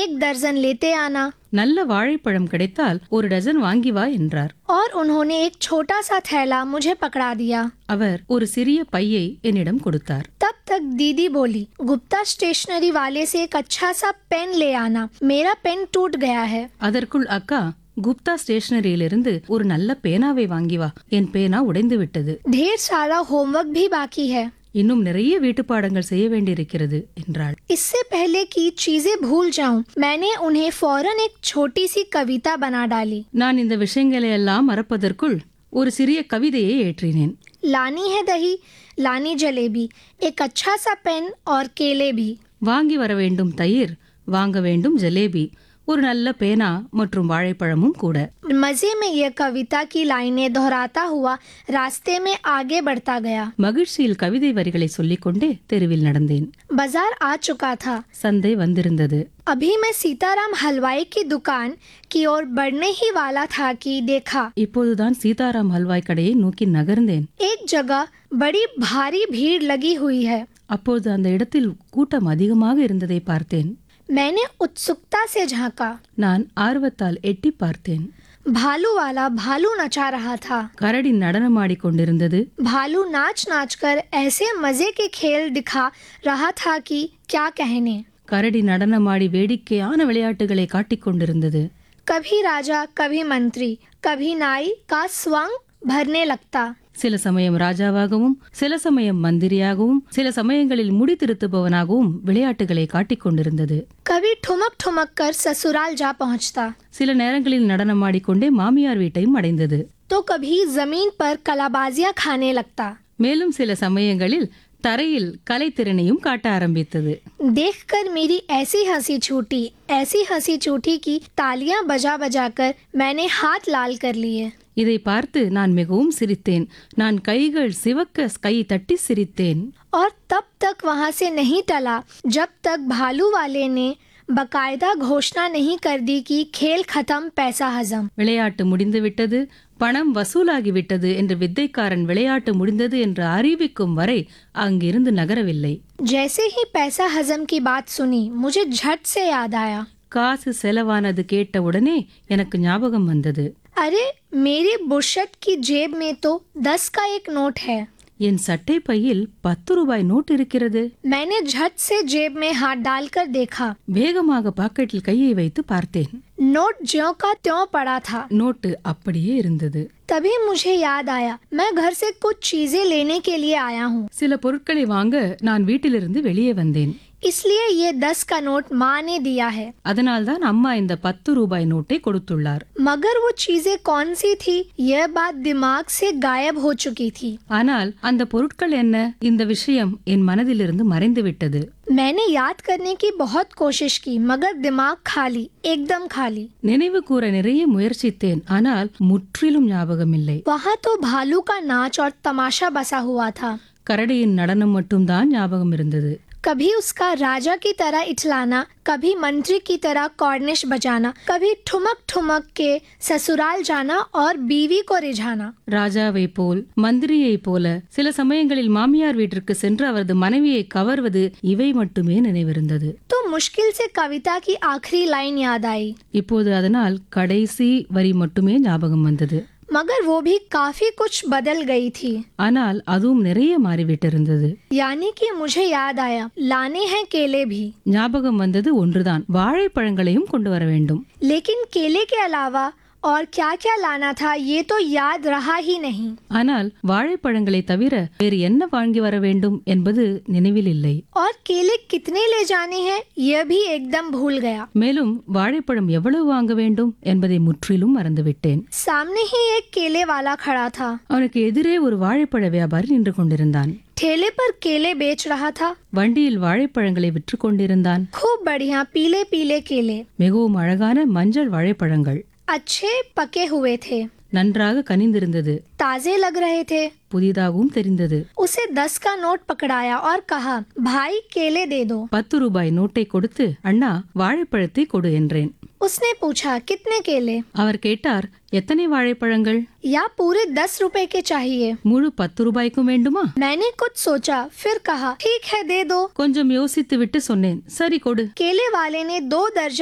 एक दर्जन लेते आना நல்ல வாழைப்பழம் கிடைத்தால் ஒரு டஜன் வாங்கி வா என்றார் और उन्होंने एक छोटा सा थैला मुझे पकड़ा दिया அவர் ஒரு சிறிய பையை என்னிடம் கொடுத்தார் तब तक दीदी बोली गुप्ता स्टेशनरी वाले से एक अच्छा सा पेन ले आना मेरा पेन टूट गया है அதற்குள் அக்கா குப்தா ஸ்டேஷனரியிலிருந்து ஒரு நல்ல பேனாவை வாங்கி வா என் பேனா உடைந்து விட்டது ढेर सारा होमवर्क भी बाकी है இன்னும் நிறைய வீட்டுப்பாடங்கள் செய்ய வேண்டியிருக்கிறது என்றாள் इससे पहले कि चीजें भूल जाऊं मैंने उन्हें फौरन एक छोटी सी कविता बना डाली நான் இந்த விஷயங்களை எல்லாம் மறப்பதற்குள் ஒரு சிறிய கவிதையை ஏற்றினேன் लानी है दही लानी जलेबी एक अच्छा सा पेन और केले भी வாங்கி வர வேண்டும் தயிர் வாங்க வேண்டும் ஜலேபி ஒரு நல்ல பேனா மற்றும் வாழைப்பழமும் கூட मजे में यह कविता की लाइनें दोहराता हुआ रास्ते में आगे बढ़ता गया மகிழ்ச்சியில் கவிதை வரிகளை சொல்லிக்கொண்டே தெருவில் நடந்தேன் बाजार आ चुका था சந்தை வந்திருந்தது अभी मैं सीताराम हलवाई की दुकान की ओर बढ़ने ही वाला था कि देखा இப்போதுதான் சீதாராம் ஹல்வாய் கடையை நோக்கி நகர்ந்தேன் एक जगह बड़ी भारी भीड़ लगी हुई है அப்போது அந்த இடத்தில் கூட்டம் அதிகமாக இருந்ததை பார்த்தேன் मैंने उत्सुकता से झांका நான் ஆர்வத்தால் எட்டி பார்த்தேன் भालू वाला भालू नचा रहा था கரடி நடனமாடிக் கொண்டிருந்தது भालू नाच नाच कर ऐसे मजे के खेल दिखा रहा था कि क्या कहने கரடி நடனமாடி வேடிக்கையான விளையாட்டுகளை காட்டிக் கொண்டிருந்தது कभी राजा कभी मंत्री कभी नाई का स्वंग भरने लगता சில சமயம் ராஜாவாகவும் சில சமயம் மந்திரியாகவும் சில சமயங்களில் முடி திருத்துபவனாகவும் விளையாட்டுகளை காட்டிக் கொண்டிருந்தது कभी ठुमक ठुमक कर ससुराल जा पहुंचता சில நேரங்களில் நடனமாடிக்கொண்டே மாமியார் வீட்டையும் அடைந்தது तो कभी जमीन पर कलाबाजियां खाने लगता மேலும் சில சமயங்களில் தரையில் கலைத்திறனையும் காட்ட ஆரம்பித்தது देखकर मेरी ऐसी हंसी छूटी ऐसी हंसी छूटी कि तालियां बजा बजा कर मैंने हाथ लाल कर लिए இதை பார்த்து நான் மிகவும் சிரித்தேன் நான் கைகள் சிவக்க கை தட்டி சிரித்தேன் और तब तक वहां से नहीं टला जब तक भालू वाले ने बकायदा घोषणा नहीं कर दी कि खेल खत्म पैसा हजम விளையாட்டு முடிந்துவிட்டது பணம் வசூலாகிவிட்டது என்று வித்தைக்காரன் விளையாட்டு முடிந்தது என்று அறிவிக்கும் வரை அங்கிருந்து நகரவில்லை जैसे ही पैसा हजम की बात सुनी मुझे झट से याद आया காசு செலவானது கேட்டவுடனே எனக்கு ஞாபகம் வந்தது अरे मेरे बुशर्ट की जेब में तो दस का एक नोट है என் சட்டை பையில் பத்து ரூபாய் நோட் இருக்கிறது मैंने झट से जेब में हाथ डालकर देखा வேகமாக பாக்கெட்டில் கையை வைத்து பார்த்தேன் नोट ज्यों का त्यों पड़ा था நோட்டு அப்படியே இருந்தது तभी मुझे याद आया मैं घर से कुछ चीजें लेने के लिए आया हूँ சில பொருட்களை வாங்க நான் வீட்டிலிருந்து வெளியே வந்தேன் इसलिए ये दस का नोट माँ ने दिया है அதனால்தான் அம்மா இந்த பத்து ரூபாய் நோட்டை கொடுத்துள்ளார் मगर वो चीजें कौन सी थी यह बात दिमाग से गायब हो चुकी थी ஆனால் அந்த பொருட்கள் என்ன இந்த விஷயம் என் மனதிலிருந்து மறைந்துவிட்டது मैंने याद करने की बहुत कोशिश की मगर दिमाग खाली एकदम खाली நினைவு கூற நிறைய முயற்சித்தேன் ஆனால் முற்றிலும் ஞாபகமில்லை वहाँ तो भालू का नाच और तमाशा बसा हुआ था கரடியின் நடனம் மட்டும்தான் ஞாபகம் இருந்தது कभी उसका राजा की तरह इठलाना कभी मंत्री की तरह कॉर्निश बजाना कभी ठुमक ठुमक के ससुराल जाना और बीवी को रिझाना ராஜாவை போல் மந்திரியைப் போல சில சமயங்களில் மாமியார் வீட்டிற்கு சென்று அவரது மனைவியை கவர்வது இவை மட்டுமே நினைவிருந்தது तो मुश्किल से कविता की आखिरी लाइन याद आई இப்போது அதனால் கடைசி வரி மட்டுமே ஞாபகம் வந்தது मगर वो भी काफी कुछ बदल गई थी ஆனால் அதுவும் நிறைய மாறிவிட்டிருந்தது यानी कि मुझे याद आया लाने हैं केले भी ஞாபகம் வந்தது ஒன்றுதான் வாழைப்பழங்களையும் கொண்டு வர வேண்டும் लेकिन केले के अलावा और क्या क्या लाना था ये तो याद रहा ही नहीं ஆனால் வாழைப்பழங்களை தவிர வேறு என்ன வாங்கி வர வேண்டும் என்பது நினைவில் இல்லை और केले कितने ले जाने हैं यह भी एकदम भूल गया மேலும் வாழைப்பழம் எவ்வளவு வாங்க வேண்டும் என்பதை முற்றிலும் மறந்துவிட்டேன் सामने ही एक केले वाला खड़ा था அவனுக்கு எதிரே ஒரு வாழைப்பழ வியாபாரி நின்று கொண்டிருந்தான் ठेले पर केले बेच रहा था வண்டியில் வாழைப்பழங்களை விற்று கொண்டிருந்தான் खूब बढ़िया पीले पीले केले மிகவும் அழகான மஞ்சள் வாழைப்பழங்கள் अच्छे पके हुए थे நன்றாக கனிந்திருந்தது ताजे लग रहे थे புதிதாகவும் தெரிந்தது उसे दस का नोट पकड़ाया और कहा भाई केले दे दो பத்து ரூபாய் நோட்டை கொடுத்து அண்ணா வாழைப்பழத்தை கொடு என்றேன் उसने पूछा कितने केले அவர் கேட்டார் எத்தனை வாழைப்பழங்கள் या पूरे दस रुपए के चाहिए முழு பத்து ரூபாய்க்கும் வேண்டுமா मैंने कुछ सोचा फिर कहा ठीक है दे दो கொஞ்சம் யோசித்து விட்டு சொன்னேன் சரி கொடு केले वाले ने दो दर्जन